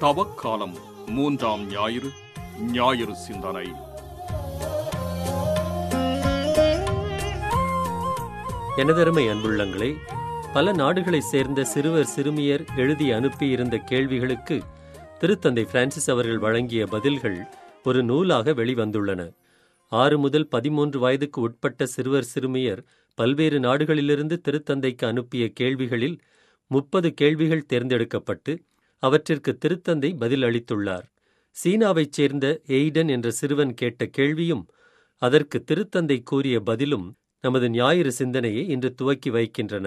தவக்காலம் மூன்றாம் ஞாயிறு ஞாயிறு சிந்தனை எனதருமை அன்புள்ளங்களே பல நாடுகளைச் சேர்ந்த சிறுவர் சிறுமியர் எழுதி அனுப்பியிருந்த கேள்விகளுக்கு திருத்தந்தை பிரான்சிஸ் அவர்கள் வழங்கிய பதில்கள் ஒரு நூலாக வெளிவந்துள்ளன ஆறு முதல் பதிமூன்று வயதுக்கு உட்பட்ட சிறுவர் சிறுமியர் பல்வேறு நாடுகளிலிருந்து திருத்தந்தைக்கு அனுப்பிய கேள்விகளில் முப்பது கேள்விகள் தேர்ந்தெடுக்கப்பட்டு அவற்றிற்கு திருத்தந்தை பதில் அளித்துள்ளார் சீனாவைச் சேர்ந்த எய்டன் என்ற சிறுவன் கேட்ட கேள்வியும் அதற்கு திருத்தந்தை கூறிய பதிலும் நமது ஞாயிறு சிந்தனையை இன்று துவக்கி வைக்கின்றன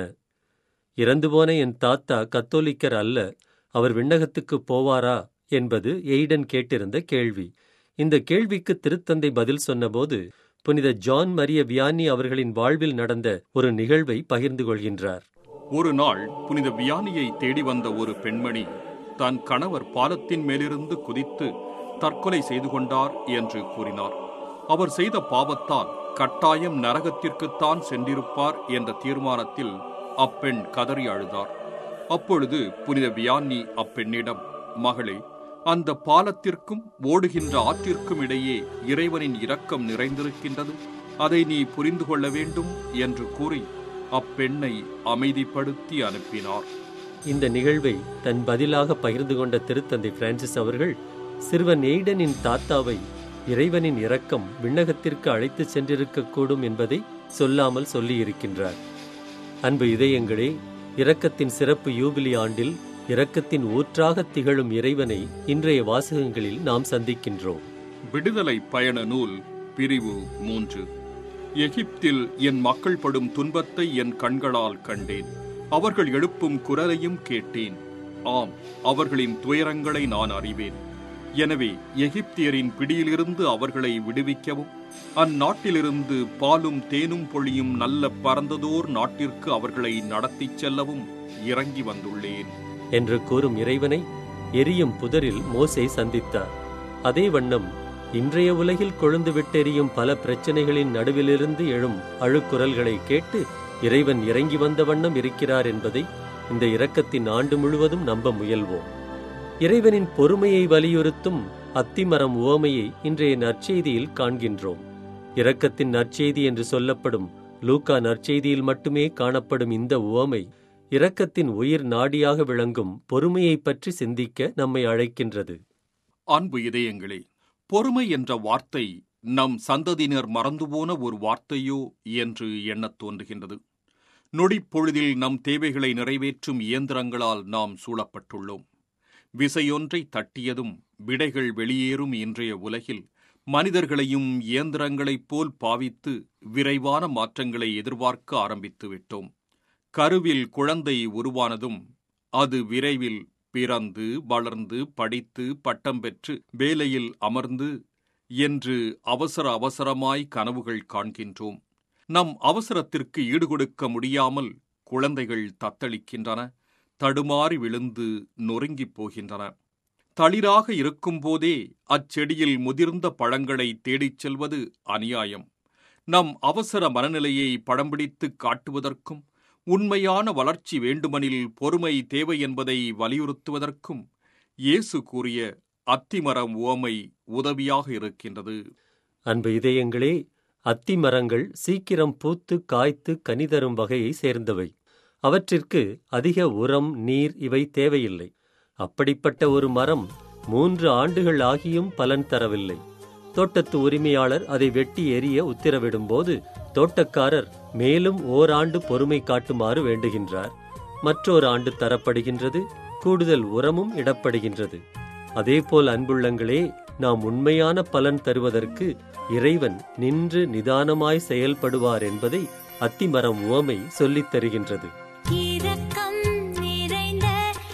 இறந்து போன என் தாத்தா கத்தோலிக்கர் அல்ல அவர் விண்ணகத்துக்குப் போவாரா என்பது எய்டன் கேட்டிருந்த கேள்வி இந்த கேள்விக்கு திருத்தந்தை பதில் சொன்னபோது புனித ஜான் மரிய வியானி அவர்களின் வாழ்வில் நடந்த ஒரு நிகழ்வை பகிர்ந்து கொள்கின்றார் ஒரு நாள் புனித வியானியை தேடி வந்த ஒரு பெண்மணி தன் கணவர் பாலத்தின் மேலிருந்து குதித்து தற்கொலை செய்து கொண்டார் என்று கூறினார் அவர் செய்த பாவத்தால் கட்டாயம் நரகத்திற்குத்தான் சென்றிருப்பார் என்ற தீர்மானத்தில் அப்பெண் கதறி அழுதார் அப்பொழுது புனித வியானி அப்பெண்ணிடம் மகளே அந்த பாலத்திற்கும் ஓடுகின்ற ஆற்றிற்கும் இடையே இறைவனின் இரக்கம் நிறைந்திருக்கின்றது அதை நீ புரிந்து கொள்ள வேண்டும் என்று கூறி அப்பெண்ணை அமைதிப்படுத்தி அனுப்பினார் இந்த நிகழ்வை தன் பதிலாக பகிர்ந்து கொண்ட திருத்தந்தை பிரான்சிஸ் அவர்கள் சிறுவன் எய்டனின் தாத்தாவை இறைவனின் இரக்கம் விண்ணகத்திற்கு அழைத்துச் சென்றிருக்கக்கூடும் என்பதை சொல்லாமல் சொல்லியிருக்கின்றார் அன்பு இதயங்களே இரக்கத்தின் சிறப்பு யூபிலி ஆண்டில் இரக்கத்தின் ஊற்றாக திகழும் இறைவனை இன்றைய வாசகங்களில் நாம் சந்திக்கின்றோம் விடுதலை பயண நூல் பிரிவு மூன்று எகிப்தில் என் மக்கள் படும் துன்பத்தை என் கண்களால் கண்டேன் அவர்கள் எழுப்பும் குரலையும் கேட்டேன் ஆம் அவர்களின் துயரங்களை நான் அறிவேன் எனவே எகிப்தியரின் பிடியிலிருந்து அவர்களை விடுவிக்கவும் அந்நாட்டிலிருந்து பாலும் தேனும் பொழியும் நல்ல பரந்ததோர் நாட்டிற்கு அவர்களை நடத்திச் செல்லவும் இறங்கி வந்துள்ளேன் என்று கூறும் இறைவனை எரியும் புதரில் மோசே சந்தித்தார் அதே வண்ணம் இன்றைய உலகில் கொழுந்து விட்டெரியும் பல பிரச்சனைகளின் நடுவிலிருந்து எழும் அழுக்குரல்களை கேட்டு இறைவன் இறங்கி வந்த வண்ணம் இருக்கிறார் என்பதை இந்த இரக்கத்தின் ஆண்டு முழுவதும் நம்ப முயல்வோம் இறைவனின் பொறுமையை வலியுறுத்தும் அத்திமரம் உவமையை இன்றைய நற்செய்தியில் காண்கின்றோம் இரக்கத்தின் நற்செய்தி என்று சொல்லப்படும் லூக்கா நற்செய்தியில் மட்டுமே காணப்படும் இந்த உவமை இரக்கத்தின் உயிர் நாடியாக விளங்கும் பொறுமையைப் பற்றி சிந்திக்க நம்மை அழைக்கின்றது அன்பு இதயங்களே பொறுமை என்ற வார்த்தை நம் சந்ததியினர் மறந்துபோன ஒரு வார்த்தையோ என்று எண்ணத் தோன்றுகின்றது நொடிப்பொழுதில் நம் தேவைகளை நிறைவேற்றும் இயந்திரங்களால் நாம் சூழப்பட்டுள்ளோம் விசையொன்றை தட்டியதும் விடைகள் வெளியேறும் இன்றைய உலகில் மனிதர்களையும் இயந்திரங்களைப் போல் பாவித்து விரைவான மாற்றங்களை எதிர்பார்க்க ஆரம்பித்து விட்டோம் கருவில் குழந்தை உருவானதும் அது விரைவில் பிறந்து வளர்ந்து படித்து பட்டம் பெற்று வேலையில் அமர்ந்து என்று அவசர அவசரமாய் கனவுகள் காண்கின்றோம் நம் அவசரத்திற்கு ஈடுகொடுக்க முடியாமல் குழந்தைகள் தத்தளிக்கின்றன தடுமாறி விழுந்து நொறுங்கிப் போகின்றன தளிராக இருக்கும்போதே அச்செடியில் முதிர்ந்த பழங்களை தேடிச் செல்வது அநியாயம் நம் அவசர மனநிலையை படம் பிடித்து காட்டுவதற்கும் உண்மையான வளர்ச்சி வேண்டுமெனில் பொறுமை தேவை என்பதை வலியுறுத்துவதற்கும் இயேசு கூறிய அத்திமரம் உவமை உதவியாக இருக்கின்றது அன்பு இதயங்களே அத்தி மரங்கள் சீக்கிரம் பூத்து காய்த்து கனி தரும் வகையை சேர்ந்தவை அவற்றிற்கு அதிக உரம் நீர் இவை தேவையில்லை அப்படிப்பட்ட ஒரு மரம் மூன்று ஆண்டுகள் ஆகியும் பலன் தரவில்லை தோட்டத்து உரிமையாளர் அதை வெட்டி எறிய உத்தரவிடும்போது தோட்டக்காரர் மேலும் ஓராண்டு பொறுமை காட்டுமாறு வேண்டுகின்றார் மற்றொரு ஆண்டு தரப்படுகின்றது கூடுதல் உரமும் இடப்படுகின்றது அதேபோல் அன்புள்ளங்களே நாம் உண்மையான பலன் தருவதற்கு இறைவன் நின்று நிதானமாய் செயல்படுவார் என்பதை அத்திமரம் உவமை சொல்லித் தருகின்றது இரக்கம் நிறைந்த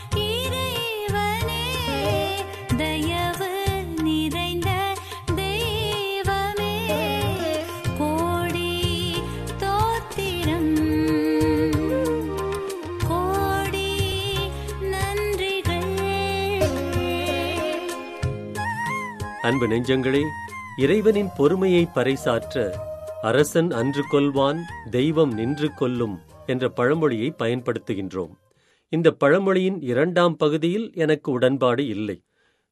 இறைவனே தயவு நிறைந்த தெய்வமே கோடி தோத்திரம் கோடி நன்றிகள் அன்பு நெஞ்சங்களே இறைவனின் பொறுமையை பறைசாற்ற அரசன் அன்று கொல்வான் தெய்வம் நின்று கொல்லும் என்ற பழமொழியை பயன்படுத்துகின்றோம் இந்த பழமொழியின் இரண்டாம் பகுதியில் எனக்கு உடன்பாடு இல்லை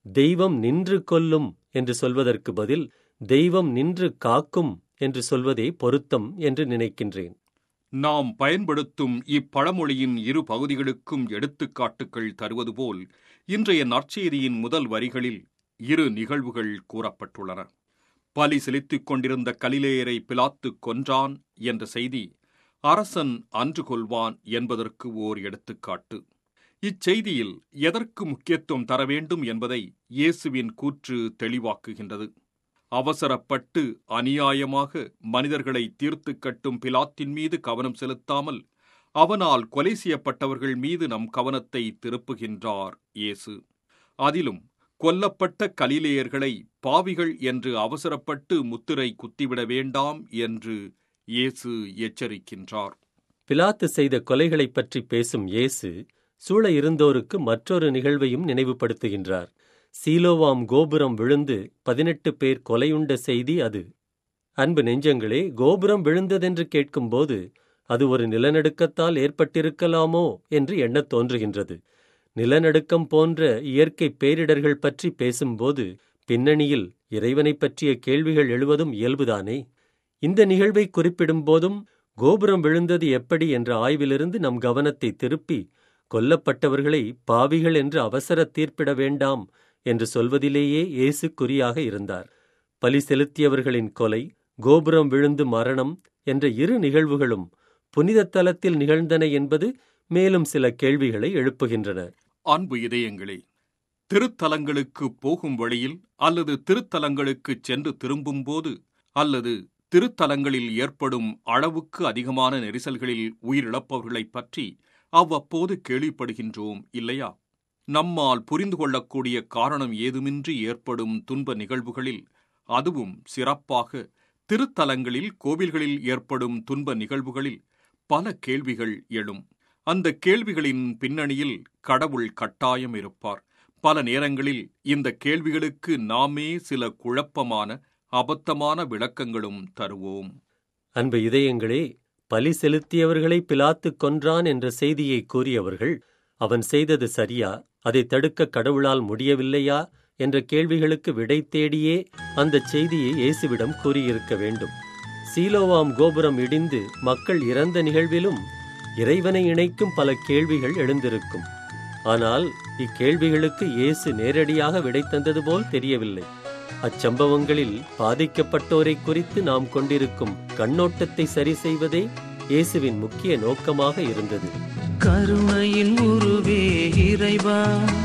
தெய்வம் நின்று கொல்லும் என்று சொல்வதற்கு பதில் தெய்வம் நின்று காக்கும் என்று சொல்வதே பொருத்தம் என்று நினைக்கின்றேன் நாம் பயன்படுத்தும் இப்பழமொழியின் இரு பகுதிகளுக்கும் எடுத்துக்காட்டுகள் தருவது போல் இன்றைய நற்செய்தியின் முதல் வரிகளில் இரு நிகழ்வுகள் கூறப்பட்டுள்ளன பலி செலுத்திக் கொண்டிருந்த கலிலேயரை பிலாத்து கொன்றான் என்ற செய்தி அரசன் அன்று கொள்வான் என்பதற்கு ஓர் எடுத்துக்காட்டு இச்செய்தியில் எதற்கு முக்கியத்துவம் தர வேண்டும் என்பதை இயேசுவின் கூற்று தெளிவாக்குகின்றது அவசரப்பட்டு அநியாயமாக மனிதர்களை தீர்த்து கட்டும் பிலாத்தின் மீது கவனம் செலுத்தாமல் அவனால் கொலை செய்யப்பட்டவர்கள் மீது நம் கவனத்தை திருப்புகின்றார் இயேசு அதிலும் கொல்லப்பட்ட கலிலேயர்களை பாவிகள் என்று அவசரப்பட்டு முத்திரை குத்திவிட வேண்டாம் என்று இயேசு எச்சரிக்கின்றார் பிலாத்து செய்த கொலைகளைப் பற்றி பேசும் இயேசு சூழ இருந்தோருக்கு மற்றொரு நிகழ்வையும் நினைவுபடுத்துகின்றார் சீலோவாம் கோபுரம் விழுந்து பதினெட்டு பேர் கொலையுண்ட செய்தி அது அன்பு நெஞ்சங்களே கோபுரம் விழுந்ததென்று கேட்கும்போது அது ஒரு நிலநடுக்கத்தால் ஏற்பட்டிருக்கலாமோ என்று எண்ணத் தோன்றுகின்றது நிலநடுக்கம் போன்ற இயற்கை பேரிடர்கள் பற்றி பேசும்போது பின்னணியில் இறைவனைப் பற்றிய கேள்விகள் எழுவதும் இயல்புதானே இந்த நிகழ்வை குறிப்பிடும் போதும் கோபுரம் விழுந்தது எப்படி என்ற ஆய்விலிருந்து நம் கவனத்தை திருப்பி கொல்லப்பட்டவர்களை பாவிகள் என்று அவசர தீர்ப்பிட வேண்டாம் என்று சொல்வதிலேயே இயேசு குறியாக இருந்தார் பலி செலுத்தியவர்களின் கொலை கோபுரம் விழுந்து மரணம் என்ற இரு நிகழ்வுகளும் புனித தலத்தில் நிகழ்ந்தன என்பது மேலும் சில கேள்விகளை எழுப்புகின்றன அன்பு இதயங்களே திருத்தலங்களுக்கு போகும் வழியில் அல்லது திருத்தலங்களுக்கு சென்று திரும்பும்போது அல்லது திருத்தலங்களில் ஏற்படும் அளவுக்கு அதிகமான நெரிசல்களில் உயிரிழப்பவர்களைப் பற்றி அவ்வப்போது கேள்விப்படுகின்றோம் இல்லையா நம்மால் புரிந்து கொள்ளக்கூடிய காரணம் ஏதுமின்றி ஏற்படும் துன்ப நிகழ்வுகளில் அதுவும் சிறப்பாக திருத்தலங்களில் கோவில்களில் ஏற்படும் துன்ப நிகழ்வுகளில் பல கேள்விகள் எழும் அந்த கேள்விகளின் பின்னணியில் கடவுள் கட்டாயம் இருப்பார் பல நேரங்களில் இந்த கேள்விகளுக்கு நாமே சில குழப்பமான அபத்தமான விளக்கங்களும் தருவோம் அன்பு இதயங்களே பலி செலுத்தியவர்களை பிலாத்து கொன்றான் என்ற செய்தியை கூறியவர்கள் அவன் செய்தது சரியா அதை தடுக்க கடவுளால் முடியவில்லையா என்ற கேள்விகளுக்கு விடை தேடியே அந்த செய்தியை இயேசுவிடம் கூறியிருக்க வேண்டும் சீலோவாம் கோபுரம் இடிந்து மக்கள் இறந்த நிகழ்விலும் இறைவனை இணைக்கும் பல கேள்விகள் எழுந்திருக்கும் ஆனால் இக்கேள்விகளுக்கு இயேசு நேரடியாக விடை தந்தது போல் தெரியவில்லை அச்சம்பவங்களில் பாதிக்கப்பட்டோரை குறித்து நாம் கொண்டிருக்கும் கண்ணோட்டத்தை சரி செய்வதே இயேசுவின் முக்கிய நோக்கமாக இருந்தது கருணையின் உருவே இறைவா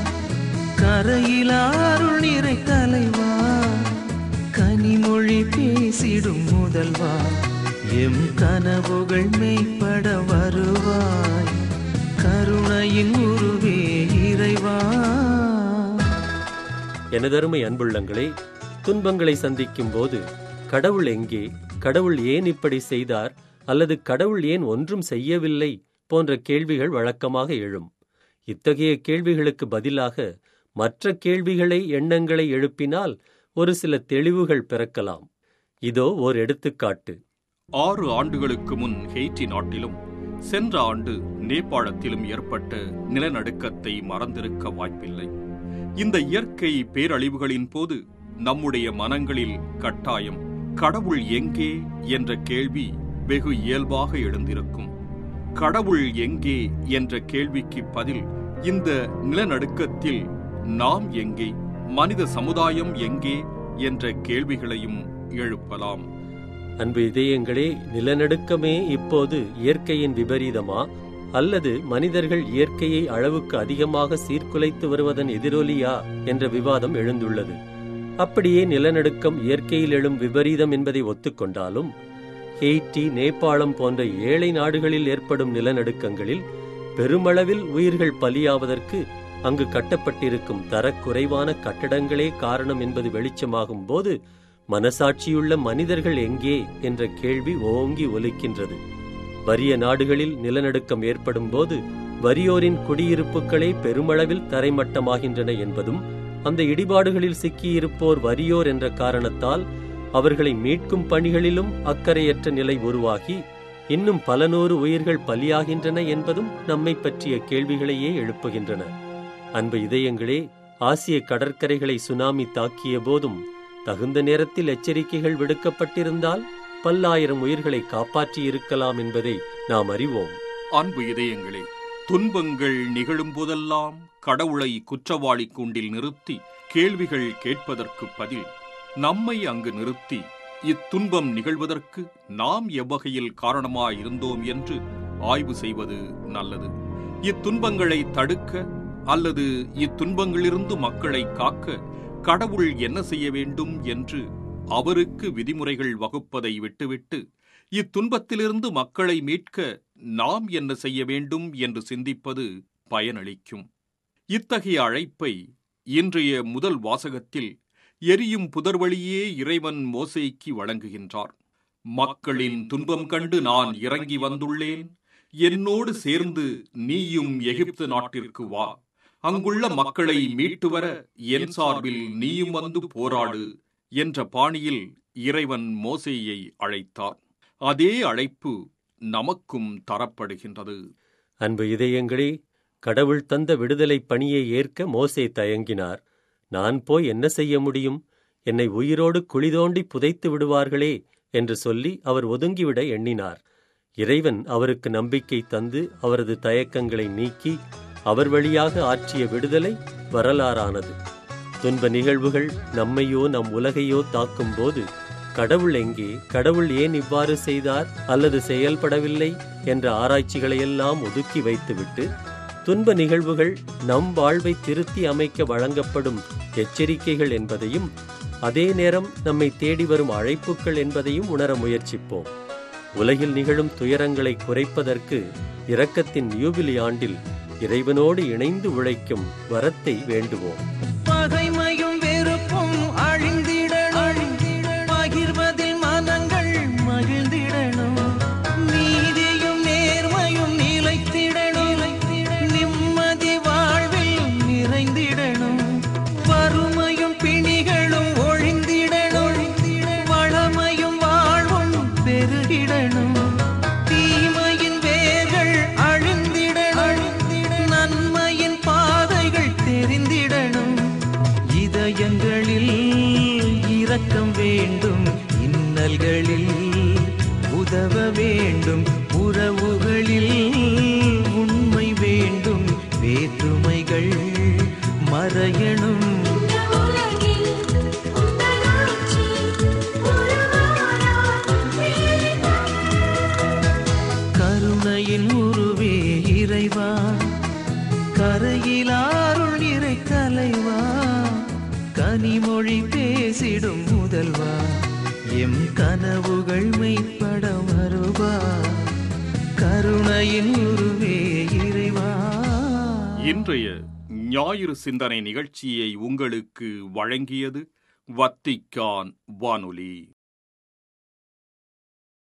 கரையிலாருள் நிறை தலைவா கனிமொழி பேசிடும் முதல்வா எம் கனவுகள் மெய்ப்பட வருவாய் கருணையின் உருவே இறைவா எனதருமை அன்புள்ளங்களே துன்பங்களை சந்திக்கும் போது கடவுள் எங்கே கடவுள் ஏன் இப்படி செய்தார் அல்லது கடவுள் ஏன் ஒன்றும் செய்யவில்லை போன்ற கேள்விகள் வழக்கமாக எழும் இத்தகைய கேள்விகளுக்கு பதிலாக மற்ற கேள்விகளை எண்ணங்களை எழுப்பினால் ஒரு சில தெளிவுகள் பிறக்கலாம் இதோ ஓர் எடுத்துக்காட்டு ஆறு ஆண்டுகளுக்கு முன் ஹெய்டி நாட்டிலும் சென்ற ஆண்டு நேபாளத்திலும் ஏற்பட்ட நிலநடுக்கத்தை மறந்திருக்க வாய்ப்பில்லை இந்த இயற்கை பேரழிவுகளின் போது நம்முடைய மனங்களில் கட்டாயம் கடவுள் எங்கே என்ற கேள்வி வெகு இயல்பாக எழுந்திருக்கும் கடவுள் எங்கே என்ற கேள்விக்கு பதில் இந்த நிலநடுக்கத்தில் நாம் எங்கே மனித சமுதாயம் எங்கே என்ற கேள்விகளையும் எழுப்பலாம் அன்பு இதயங்களே நிலநடுக்கமே இப்போது இயற்கையின் விபரீதமா அல்லது மனிதர்கள் இயற்கையை அளவுக்கு அதிகமாக சீர்குலைத்து வருவதன் எதிரொலியா என்ற விவாதம் எழுந்துள்ளது அப்படியே நிலநடுக்கம் இயற்கையில் எழும் விபரீதம் என்பதை ஒத்துக்கொண்டாலும் ஹெய்டி நேபாளம் போன்ற ஏழை நாடுகளில் ஏற்படும் நிலநடுக்கங்களில் பெருமளவில் உயிர்கள் பலியாவதற்கு அங்கு கட்டப்பட்டிருக்கும் தரக்குறைவான கட்டடங்களே காரணம் என்பது வெளிச்சமாகும் போது மனசாட்சியுள்ள மனிதர்கள் எங்கே என்ற கேள்வி ஓங்கி ஒலிக்கின்றது வறிய நாடுகளில் நிலநடுக்கம் ஏற்படும் போது வறியோரின் குடியிருப்புகளே பெருமளவில் தரைமட்டமாகின்றன என்பதும் அந்த இடிபாடுகளில் சிக்கியிருப்போர் வறியோர் என்ற காரணத்தால் அவர்களை மீட்கும் பணிகளிலும் அக்கறையற்ற நிலை உருவாகி இன்னும் பல நூறு உயிர்கள் பலியாகின்றன என்பதும் நம்மை பற்றிய கேள்விகளையே எழுப்புகின்றன அன்பு இதயங்களே ஆசிய கடற்கரைகளை சுனாமி தாக்கிய போதும் தகுந்த நேரத்தில் எச்சரிக்கைகள் விடுக்கப்பட்டிருந்தால் பல்லாயிரம் உயிர்களை காப்பாற்றியிருக்கலாம் என்பதை நாம் அறிவோம் அன்பு இதயங்களே துன்பங்கள் நிகழும் போதெல்லாம் கடவுளை குற்றவாளி கூண்டில் நிறுத்தி கேள்விகள் கேட்பதற்கு பதில் நம்மை அங்கு நிறுத்தி இத்துன்பம் நிகழ்வதற்கு நாம் எவ்வகையில் காரணமாயிருந்தோம் என்று ஆய்வு செய்வது நல்லது இத்துன்பங்களை தடுக்க அல்லது இத்துன்பங்களிலிருந்து மக்களை காக்க கடவுள் என்ன செய்ய வேண்டும் என்று அவருக்கு விதிமுறைகள் வகுப்பதை விட்டுவிட்டு இத்துன்பத்திலிருந்து மக்களை மீட்க நாம் என்ன செய்ய வேண்டும் என்று சிந்திப்பது பயனளிக்கும் இத்தகைய அழைப்பை இன்றைய முதல் வாசகத்தில் எரியும் புதர்வழியே இறைவன் மோசேக்கு வழங்குகின்றார் மக்களின் துன்பம் கண்டு நான் இறங்கி வந்துள்ளேன் என்னோடு சேர்ந்து நீயும் எகிப்து நாட்டிற்கு வா அங்குள்ள மக்களை மீட்டு வர என் சார்பில் நீயும் வந்து போராடு என்ற பாணியில் இறைவன் மோசேயை அழைத்தார் அதே அழைப்பு நமக்கும் தரப்படுகின்றது அன்பு இதயங்களே கடவுள் தந்த விடுதலை பணியை ஏற்க மோசே தயங்கினார் நான் போய் என்ன செய்ய முடியும் என்னை உயிரோடு குழி தோண்டி புதைத்து விடுவார்களே என்று சொல்லி அவர் ஒதுங்கிவிட எண்ணினார் இறைவன் அவருக்கு நம்பிக்கை தந்து அவரது தயக்கங்களை நீக்கி அவர் வழியாக ஆற்றிய விடுதலை வரலாறானது துன்ப நிகழ்வுகள் நம்மையோ நம் உலகையோ தாக்கும் போது கடவுள் எங்கே கடவுள் ஏன் இவ்வாறு செய்தார் அல்லது செயல்படவில்லை என்ற ஆராய்ச்சிகளையெல்லாம் ஒதுக்கி வைத்துவிட்டு துன்ப நிகழ்வுகள் நம் வாழ்வை திருத்தி அமைக்க வழங்கப்படும் எச்சரிக்கைகள் என்பதையும் அதே நேரம் நம்மை தேடி வரும் அழைப்புகள் என்பதையும் உணர முயற்சிப்போம் உலகில் நிகழும் துயரங்களை குறைப்பதற்கு இரக்கத்தின் யூபிலி ஆண்டில் இறைவனோடு இணைந்து உழைக்கும் வரத்தை வேண்டுவோம் பகைமையும் வெறுப்பும் அழிந்திடணும் பகிர்வதில் மனங்கள் மகிழ்ந்திடணும் நீதியும் நேர்மையும் நிலைத்திடணும் நிம்மதி வாழ்வில் நிறைந்திடணும் வறுமையும் பிணிகளும் ஒழிந்திடணும் வளமையும் வாழ்வும் பெருகிடணும் தீமையின் வேர்கள் அழிந்திடணும் நன்மையின் பாதைகள் தெரிந்திடணும் இதயங்களில் இரக்கம் வேண்டும் இன்னல்களில் உதவ வேண்டும் உறவுகளில் உண்மை வேண்டும் வேற்றுமைகள் மறையணும் இந்த உலகில் உந்தன் ஆட்சி உருவானால் கருணையின் உருவே இறைவா கரையிலாருள் நிறை தலைவா கனிமொழி பேசிடும் முதல்வா எம் கனவுகள் மெய்ப்பட வருவா கருணையின் உருவே இறைவா இன்றைய ஞாயிறு சிந்தனை நிகழ்ச்சியை உங்களுக்கு வழங்கியது வத்திக்கான் வானொலி